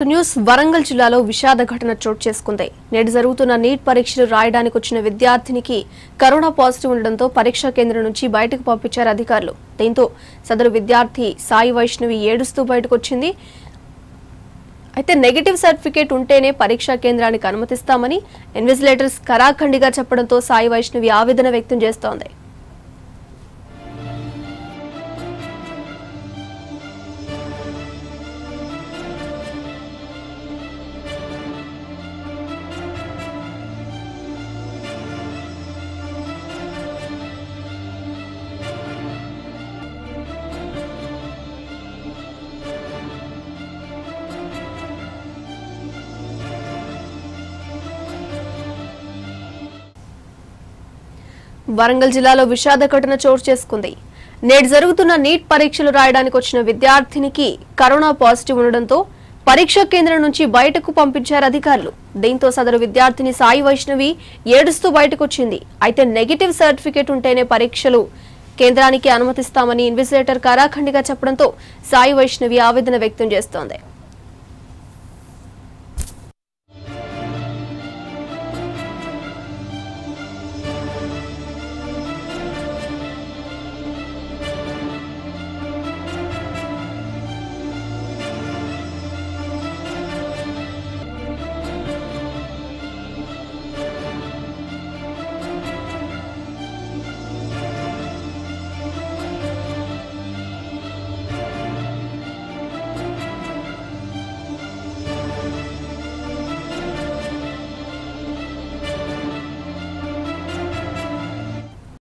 news Warangal జిల్లాలో విషాద ఘటన చోటు చేసుకుంది నేడు జరుగుతున్న నీట్ పరీక్షలు రాయడానికి వచ్చిన విద్యార్థినికి కరోనా పాజిటివ్ ఉండడంతో పరీక్షా కేంద్రం నుంచి బయటకు పంపించారు అధికారులు దీంతో సదరు విద్యార్థి సాయి వైష్ణవి ఏడుస్తూ బయటకు వచ్చింది అయితే నెగిటివ్ సర్టిఫికేట్ ఉంటేనే పరీక్షా కేంద్రానికి అనుమతిస్తామని ఇన్విజిలేటర్స్ కరాఖండిగా చెప్పడంతో సాయి వైష్ణవి ఆవేదన వ్యక్తం చేస్తోంది వరంగల్ జిల్లాలో విషాద ఘటన చోటు చేసుకుంది నేడు జరుగుతున్న నీట్ పరీక్షలు రాయడానికి వచ్చిన విద్యార్థినికి కరోనా పాజిటివ్ ఉండడంతో పరీక్షా కేంద్రం నుంచి బయటకు పంపించారు అధికారులు దీంతో సదరు విద్యార్థిని సాయి వైష్ణవి ఏడుస్తూ బయటకు వచ్చింది అయితే నెగిటివ్ సర్టిఫికేట్ ఉంటేనే పరీక్షలు కేంద్రానికి అనుమతిస్తామని ఇన్విజిలేటర్ కరాఖండిగా చెప్పడంతో సాయి వైష్ణవి ఆవేదన వ్యక్తం చేస్తోంది